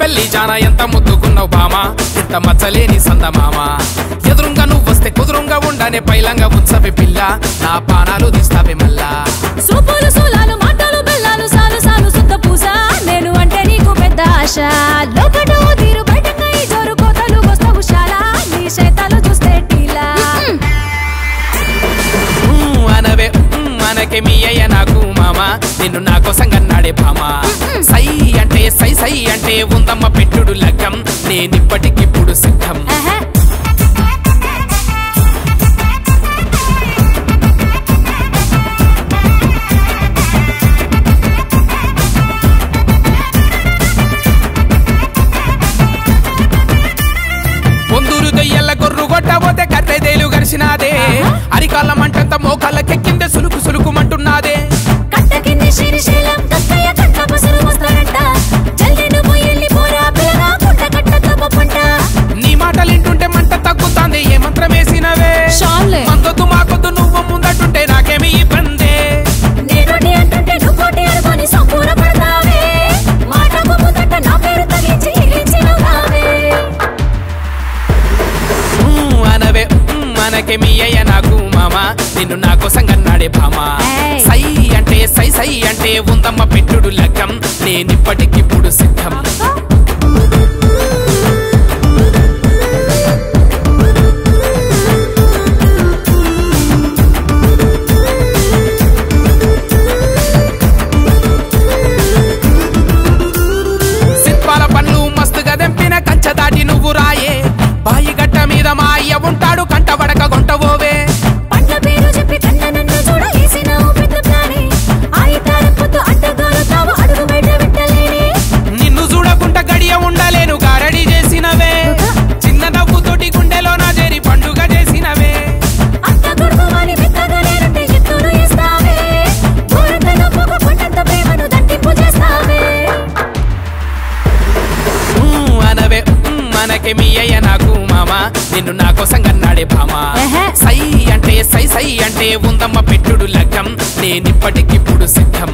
పెళ్లి జాన ఎంత ముద్దుకున్నావు బామా ఎంత మచ్చలేని సందమామ ఎదురుంగా నువ్వు వస్తే కుదురుంగా ఉండనే పైలంగా ఉంచవే పిల్ల నా పానాలు తీస్తావే మల్లా సూపులు సూలాలు మాటలు బెల్లాలు సాలు సాలు సుద్ద పూస నేను అంటే నీకు పెద్ద ఆశ లోపట ఓ తీరు బయటంగా ఈ జోరు కోతలు వస్తా హుషారా నీ శైతాలు చూస్తే టీలా ఊ అనవే ఊ అనకే మీ అయ్య నాకు మామ నిన్ను నా కోసం కన్నాడే భామ సై అంటే సై సై అంటే ఉందమ్మ పెట్టుడు లగ్గం నేనిప్పటికిప్పుడు సిద్ధం ఆహా. పొందూరు దొయ్యల్ల గొర్రు కొట్టబోతే కర్రెదేలు గరిసినాదే అరికాళ్ళ మంటంత మోకాళ్ళకెక్కిందే సులుకు సులుకుమంటున్నాదే కట్ట కింద శ్రీశైలం కక్కయ్య కట్ట పసరు వస్తారంట జల్ది నువ్వు ఎల్లి పోరా పిల్లగా పుట్ట కట్ట తప్ప పంట నీ మాటలింటుంటే మంట తగ్గుతాంది ఏ మంత్రం వేసినవే షాన్లే. మందొద్దు మాకొద్దు నువ్వు ముందటుంటే నాకేమి ఇబ్బందే నేనోటి అంటుంటే నువ్వోటి అనుకొని సంపూర్ణ పడతావే మాటకు ముందట నా పేరు తగిలించి ఇలించినవావే ఊ అనవే ఊ అనకే మీ అయ్య నాకు మామ నిన్ను నా కోసం కన్నాడే భామ ఏయ్. సై అంటే సై సై అంటే ఉందమ్మ పెట్టుడు లగ్గం నేనిప్పటికిప్పుడు సిద్ధం సిప్పాల పండ్లు మస్తుగా దెంపిన కంచ దాటి నువ్వు రాయే బాయి గట్ట మీద మా అయ్య ఉంటాడు కంట వడక గొంటవోవే పండ్ల పేరు చెప్పి కన్న నన్ను చూడ వేసినావు పెద్ద ప్లానే ఆయితారం పొద్దు అడ్డగాలుతావు అడుగు బయట పెట్టలేనే నిన్ను చూడకుండా గడియ ఉండలేను గారడి చేసినవే చిన్న నవ్వుతోటి గుండెలో నా చేరి పండుగ చేసినవే అత్త కొడుకోవాలి మెత్తగా నేనంటే ఎత్తులు వేస్తావే ఘోరంగా పొగ కొండంత ప్రేమను దండింపు చేస్తావే ఊ అనవే ఊ అనకే మీ అయ్య నాకు మామ నిన్ను నా కోసం కన్నాడే భామ ఎహె. సై అంటే సై సై అంటే ఉందమ్మ పెట్టుడు లగ్గం నేనిప్పటికిప్పుడు సిద్ధం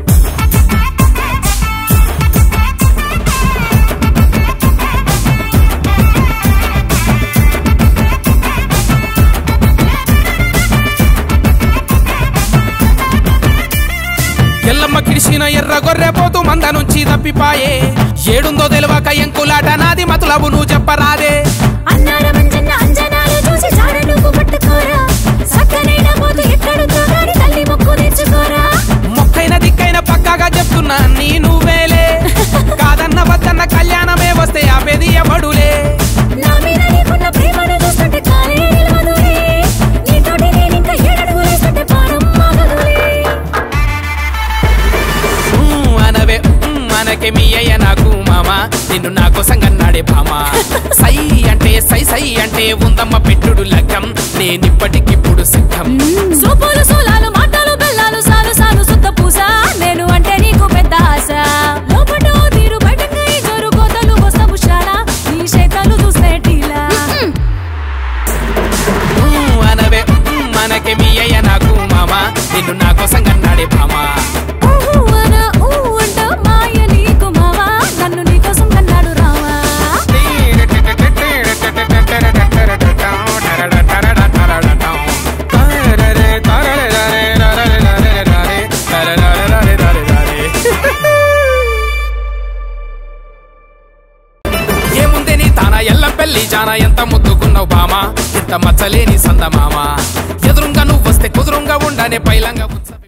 ఎల్లమ్మ కిడిసిన ఎర్ర గొర్రె పోతూ మంద నుంచి తప్పిపాయే ఏడుందో తెలివక ఎంకులాట నాది మతులబు నువ్వు చెప్పరాదే అన్నార మంజన్న అంజనాలు చూసి జాడ నువ్వు పట్టుకోరా సక్కనైన పోతు ఎక్కడుందో గాని తల్లి మొక్కు తెచ్చుకోరా మొక్కైన దిక్కైన పక్కాగా చెప్తున్నా నీ నువ్వేలే కాదన్న వద్దన్న కళ్యాణమే వస్తే ఆపేది ఎవడులే నా మీద నీకున్న ప్రేమను చూస్తుంటే కాలే నిలవదులే నీతోటి నేనింకా ఏడడుగు వేస్తుంటే పానం మాగదులే ఊ అనవే ఊ అనకే మీ అయ్య నాకు మామ నిన్ను నా కోసం కన్నాడే భామ సై అంటే సై సై అంటే ఉందమ్మ పెట్టుడు లగ్గం నేనిప్పటికిప్పుడు సిద్ధం సూపులు సూలాలు మాటలు బెల్లాలు సాలు సాలు సుద్ద పూస నేను అంటే నీకు పెద్ద ఆశ లోపట ఓ తీరు బయటంగా ఈ జోరు కోతలు వస్తా హుషారా నీ శైతాలు చూస్తే టీలా ఊ అనవే ఊ అనకే మీ అయ్య నాకు మామ నిన్ను నా కోసం కన్నాడే భామ ఊహు అన ఊ అంట మాయ నీకు మావా నన్ను నీకోసం కన్నాడు రావా ఏముంది నీ తాన ఎల్లం పెళ్లి జాన ఎంత ముద్దుకున్నావు బామా ఎంత మచ్చలేని సందమామ ఎదురుంగా నువ్వు వస్తే కుదురుంగా ఉండనే పైలంగా ఉంచ